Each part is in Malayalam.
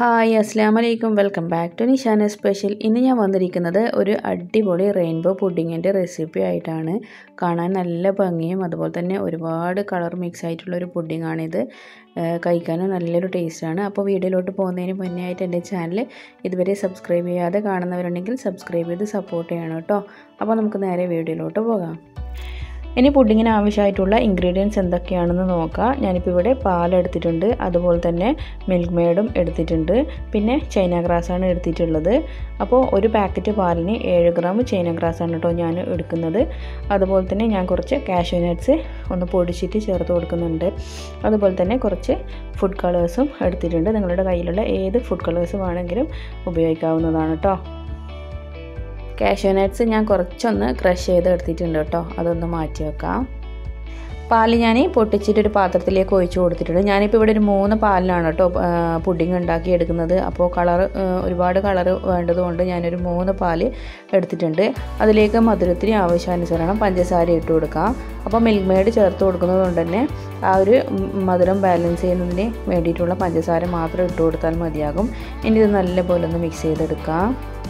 ഹായ് അസ്സാം വലൈക്കും welcome back to Nishana special ഇന്ന് ഞാൻ വന്നിരിക്കുന്നത് ഒരു അടിപൊളി റെയിൻബോ പുഡിങ്ങിൻ്റെ റെസിപ്പി ആയിട്ടാണ് കാണാൻ നല്ല ഭംഗിയും അതുപോലെ തന്നെ ഒരുപാട് കളർ മിക്സ് ആയിട്ടുള്ള ഒരു പുഡിങ്ങാണിത് കഴിക്കാനും നല്ലൊരു ടേസ്റ്റാണ് അപ്പോൾ വീഡിയോയിലോട്ട് പോകുന്നതിന് മുന്നേ ആയിട്ട് എൻ്റെ ചാനൽ ഇതുവരെ സബ്സ്ക്രൈബ് ചെയ്യാതെ കാണുന്നവരുണ്ടെങ്കിൽ സബ്സ്ക്രൈബ് ചെയ്ത് സപ്പോർട്ട് ചെയ്യണം കേട്ടോ അപ്പോൾ നമുക്ക് നേരെ വീഡിയോയിലോട്ട് പോകാം ഇനി പുഡിങ്ങിന് ആവശ്യമായിട്ടുള്ള ഇൻഗ്രീഡിയൻസ് എന്തൊക്കെയാണെന്ന് നോക്കാം ഞാനിപ്പോൾ ഇവിടെ പാലെടുത്തിട്ടുണ്ട് അതുപോലെ തന്നെ മിൽക്ക് മെയ്ഡും എടുത്തിട്ടുണ്ട് പിന്നെ ചൈന ഗ്രാസാണ് എടുത്തിട്ടുള്ളത് അപ്പോൾ ഒരു പാക്കറ്റ് പാലിന് ഏഴ് ഗ്രാം ചൈന ഗ്രാസാണ് കേട്ടോ ഞാൻ എടുക്കുന്നത് അതുപോലെ തന്നെ ഞാൻ കുറച്ച് കാഷ്യൂ നട്ട്സ് ഒന്ന് പൊടിച്ചിട്ട് ചേർത്ത് കൊടുക്കുന്നുണ്ട് അതുപോലെ തന്നെ കുറച്ച് ഫുഡ് കളേഴ്സും എടുത്തിട്ടുണ്ട് നിങ്ങളുടെ കയ്യിലുള്ള ഏത് ഫുഡ് കളേഴ്സ് വേണമെങ്കിലും ഉപയോഗിക്കാവുന്നതാണ് കേട്ടോ കാഷ്യൂ നട്ട്സ് ഞാൻ കുറച്ചൊന്ന് ക്രഷ് ചെയ്ത് എടുത്തിട്ടുണ്ട് കേട്ടോ അതൊന്ന് മാറ്റി വെക്കാം പാൽ ഞാൻ പൊട്ടിച്ചിട്ട് ഒരു പാത്രത്തിലേക്ക് ഒഴിച്ചു കൊടുത്തിട്ടുണ്ട് ഞാനിപ്പോൾ ഇവിടെ ഒരു മൂന്ന് പാലിലാണ് കേട്ടോ പുഡിങ് ഉണ്ടാക്കി എടുക്കുന്നത് അപ്പോൾ കളർ ഒരുപാട് കളർ വേണ്ടതുകൊണ്ട് ഞാനൊരു മൂന്ന് പാൽ എടുത്തിട്ടുണ്ട് അതിലേക്ക് മധുരത്തിന് ആവശ്യാനുസരണം പഞ്ചസാര ഇട്ട് കൊടുക്കാം അപ്പോൾ മിൽക്ക് മെയ്ഡ് ചേർത്ത് കൊടുക്കുന്നത് കൊണ്ട് തന്നെ ആ ഒരു മധുരം ബാലൻസ് ചെയ്യുന്നതിന് വേണ്ടിയിട്ടുള്ള പഞ്ചസാര മാത്രം ഇട്ട് കൊടുത്താൽ മതിയാകും ഇനി ഇത് നല്ലപോലെ ഒന്ന് മിക്സ് ചെയ്തെടുക്കാം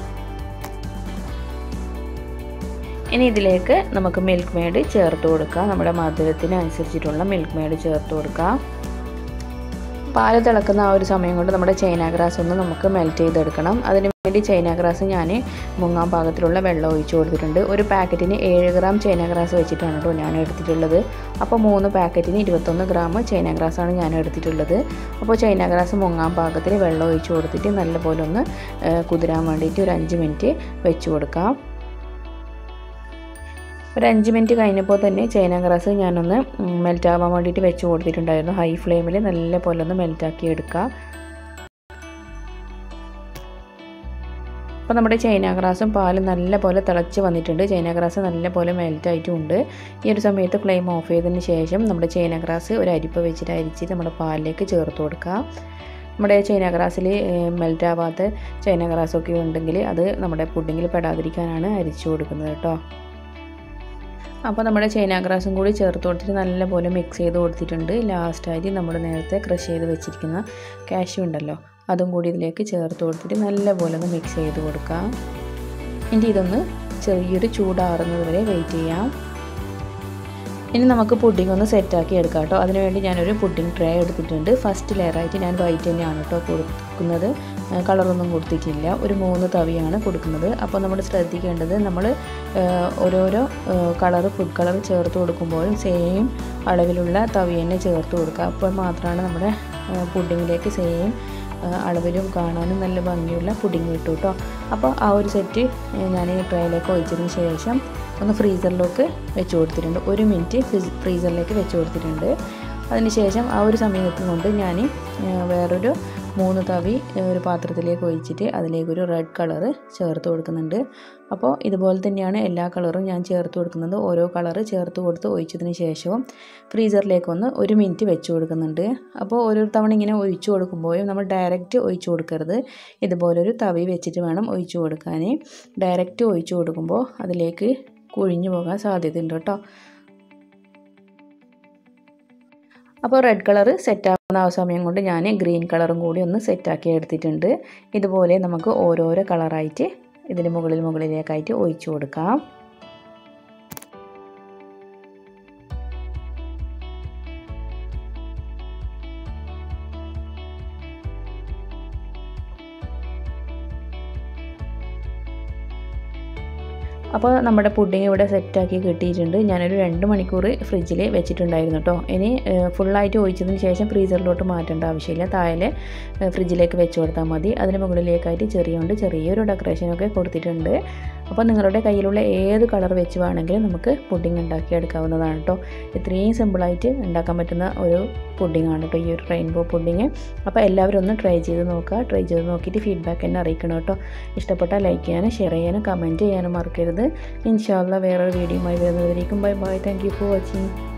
ഇനി ഇതിലേക്ക് നമുക്ക് മിൽക്ക് മെയ്ഡ് ചേർത്ത് കൊടുക്കാം നമ്മുടെ മധുരത്തിന് അനുസരിച്ചിട്ടുള്ള മിൽക്ക് മെയ്ഡ് ചേർത്ത് കൊടുക്കാം പാല് തിളക്കുന്ന ആ ഒരു സമയം കൊണ്ട് നമ്മുടെ ചൈന ഗ്രാസ് ഒന്ന് നമുക്ക് മെൽറ്റ് ചെയ്തെടുക്കണം അതിന് വേണ്ടി ചൈന ഗ്രാസ് ഞാൻ മുങ്ങാൻ പാകത്തിലുള്ള വെള്ളം ഒഴിച്ചു കൊടുത്തിട്ടുണ്ട് ഒരു പാക്കറ്റിന് ഏഴ് ഗ്രാം ചൈന ഗ്രാസ് വെച്ചിട്ടാണ് കേട്ടോ ഞാൻ എടുത്തിട്ടുള്ളത് അപ്പോൾ മൂന്ന് പാക്കറ്റിന് ഇരുപത്തൊന്ന് ഗ്രാം ചൈന ഗ്രാസാണ് ഞാൻ എടുത്തിട്ടുള്ളത് അപ്പോൾ ചൈന ഗ്രാസ് മുങ്ങാൻ പാകത്തിൽ വെള്ളം ഒഴിച്ചു കൊടുത്തിട്ട് നല്ലപോലെ ഒന്ന് കുതിരാൻ വേണ്ടിയിട്ട് ഒരു അഞ്ച് മിനിറ്റ് വെച്ച് കൊടുക്കാം ഒരു അഞ്ച് മിനിറ്റ് കഴിഞ്ഞപ്പോൾ തന്നെ ചൈന ഗ്രാസ് ഞാനൊന്ന് മെൽറ്റ് ആവാൻ വേണ്ടിയിട്ട് വെച്ച് കൊടുത്തിട്ടുണ്ടായിരുന്നു ഹൈ ഫ്ലെയിമിൽ നല്ല പോലെ ഒന്ന് മെൽറ്റാക്കി എടുക്കുക അപ്പോൾ നമ്മുടെ ചൈന ഗ്രാസും പാലും നല്ല പോലെ തിളച്ച് വന്നിട്ടുണ്ട് ചൈന ഗ്രാസ് നല്ല പോലെ മെൽറ്റായിട്ടുമുണ്ട് ഈ ഒരു സമയത്ത് ഫ്ലെയിം ഓഫ് ചെയ്തതിന് ശേഷം നമ്മുടെ ചൈന ഗ്രാസ് ഒരു അരിപ്പ വെച്ചിട്ട് അരിച്ചിട്ട് നമ്മുടെ പാലിലേക്ക് ചേർത്ത് കൊടുക്കുക നമ്മുടെ ചൈന ഗ്രാസിൽ മെൽറ്റ് ആവാത്ത ചൈന ഗ്രാസൊക്കെ ഉണ്ടെങ്കിൽ അത് നമ്മുടെ പുഡിങ്ങിൽ പെടാതിരിക്കാനാണ് അരിച്ചു കൊടുക്കുന്നത് കേട്ടോ അപ്പോൾ നമ്മുടെ ചൈന ഗ്രാസും കൂടി ചേർത്ത് കൊടുത്തിട്ട് നല്ലപോലെ മിക്സ് ചെയ്ത് കൊടുത്തിട്ടുണ്ട് ലാസ്റ്റായിട്ട് നമ്മൾ നേരത്തെ ക്രഷ് ചെയ്ത് വെച്ചിരിക്കുന്ന കാഷ്യൂ ഉണ്ടല്ലോ അതും കൂടി ഇതിലേക്ക് ചേർത്ത് കൊടുത്തിട്ട് നല്ലപോലെ ഒന്ന് മിക്സ് ചെയ്ത് കൊടുക്കാം ഇനി ഇതൊന്ന് ചെറിയൊരു ചൂടാറുന്നത് വരെ വെയിറ്റ് ചെയ്യാം ഇനി നമുക്ക് പുഡിംഗ് ഒന്ന് സെറ്റാക്കി എടുക്കാം കേട്ടോ അതിനുവേണ്ടി ഞാനൊരു പുഡിംഗ് ട്രേ എടുത്തിട്ടുണ്ട് ഫസ്റ്റ് ലെയറായിട്ട് ഞാൻ വൈറ്റ് തന്നെയാണ് കേട്ടോ കൊടുക്കുന്നത് കളറൊന്നും കൊടുത്തിട്ടില്ല ഒരു മൂന്ന് തവിയാണ് കൊടുക്കുന്നത് അപ്പോൾ നമ്മൾ ശ്രദ്ധിക്കേണ്ടത് നമ്മൾ ഓരോരോ കളർ ഫുഡ് കളർ ചേർത്ത് കൊടുക്കുമ്പോഴും സെയിം അളവിലുള്ള തവി തന്നെ ചേർത്ത് കൊടുക്കുക അപ്പോൾ മാത്രമാണ് നമ്മുടെ പുഡിങ്ങിലേക്ക് സെയിം അളവിലും കാണാനും നല്ല ഭംഗിയുള്ള പുഡിങ് കിട്ടും കേട്ടോ അപ്പോൾ ആ ഒരു സെറ്റ് ഞാൻ ട്രേയിലേക്ക് ഒഴിച്ചതിന് ശേഷം ഒന്ന് ഫ്രീസറിലേക്ക് വെച്ച് കൊടുത്തിട്ടുണ്ട് ഒരു മിനിറ്റ് ഫ്രീസറിലേക്ക് വെച്ച് കൊടുത്തിട്ടുണ്ട് അതിനുശേഷം ആ ഒരു സമയത്ത് കൊണ്ട് ഞാൻ വേറൊരു മൂന്ന് തവി ഒരു പാത്രത്തിലേക്ക് ഒഴിച്ചിട്ട് അതിലേക്കൊരു റെഡ് കളറ് ചേർത്ത് കൊടുക്കുന്നുണ്ട് അപ്പോൾ ഇതുപോലെ തന്നെയാണ് എല്ലാ കളറും ഞാൻ ചേർത്ത് കൊടുക്കുന്നത് ഓരോ കളറ് ചേർത്ത് കൊടുത്ത് ഒഴിച്ചതിന് ശേഷവും ഫ്രീസറിലേക്കൊന്ന് ഒരു മിനിറ്റ് വെച്ച് കൊടുക്കുന്നുണ്ട് അപ്പോൾ ഓരോ തവണ ഇങ്ങനെ ഒഴിച്ചു കൊടുക്കുമ്പോഴും നമ്മൾ ഡയറക്റ്റ് ഒഴിച്ചു കൊടുക്കരുത് ഇതുപോലൊരു തവി വെച്ചിട്ട് വേണം ഒഴിച്ചു കൊടുക്കാൻ ഡയറക്റ്റ് ഒഴിച്ചു കൊടുക്കുമ്പോൾ അതിലേക്ക് കുഴിഞ്ഞു പോകാൻ സാധ്യതയുണ്ട് കേട്ടോ അപ്പോൾ റെഡ് കളറ് സെറ്റാകുന്ന ആ സമയം കൊണ്ട് ഞാൻ ഗ്രീൻ കളറും കൂടി ഒന്ന് സെറ്റാക്കി എടുത്തിട്ടുണ്ട് ഇതുപോലെ നമുക്ക് ഓരോരോ കളറായിട്ട് ഇതിന് മുകളിൽ മുകളിലേക്കായിട്ട് ഒഴിച്ചു കൊടുക്കാം അപ്പോൾ നമ്മുടെ പുഡിങ് ഇവിടെ സെറ്റാക്കി കിട്ടിയിട്ടുണ്ട് ഞാനൊരു രണ്ട് മണിക്കൂർ ഫ്രിഡ്ജിൽ വെച്ചിട്ടുണ്ടായിരുന്നു കേട്ടോ ഇനി ഫുള്ളായിട്ട് ഒഴിച്ചതിന് ശേഷം ഫ്രീസറിലോട്ട് മാറ്റേണ്ട ആവശ്യമില്ല താഴെ ഫ്രിഡ്ജിലേക്ക് വെച്ച് കൊടുത്താൽ മതി അതിന് മുകളിലേക്കായിട്ട് ചെറിയുണ്ട് ചെറിയൊരു ഡെക്കറേഷനൊക്കെ കൊടുത്തിട്ടുണ്ട് അപ്പോൾ നിങ്ങളുടെ കയ്യിലുള്ള ഏത് കളർ വെച്ച് വേണമെങ്കിലും നമുക്ക് പുഡിങ് ഉണ്ടാക്കിയെടുക്കാവുന്നതാണ് കേട്ടോ ഇത്രയും സിമ്പിളായിട്ട് ഉണ്ടാക്കാൻ പറ്റുന്ന ഒരു പുഡിങ്ങാണ് കേട്ടോ ഈ ഒരു റെയിൻബോ പുഡിങ് അപ്പോൾ എല്ലാവരും ഒന്ന് ട്രൈ ചെയ്ത് നോക്കുക ട്രൈ ചെയ്ത് നോക്കിയിട്ട് ഫീഡ്ബാക്ക് എന്നെ അറിയിക്കണം കേട്ടോ ഇഷ്ടപ്പെട്ടാൽ ലൈക്ക് ചെയ്യാനും ഷെയർ ചെയ്യാനും കമൻറ്റ് ചെയ്യാനും മറക്കരുത് ഇൻഷാല്ല വേറൊരു വീഡിയോയുമായി വരുന്നതിലേക്കും bye bye thank you for watching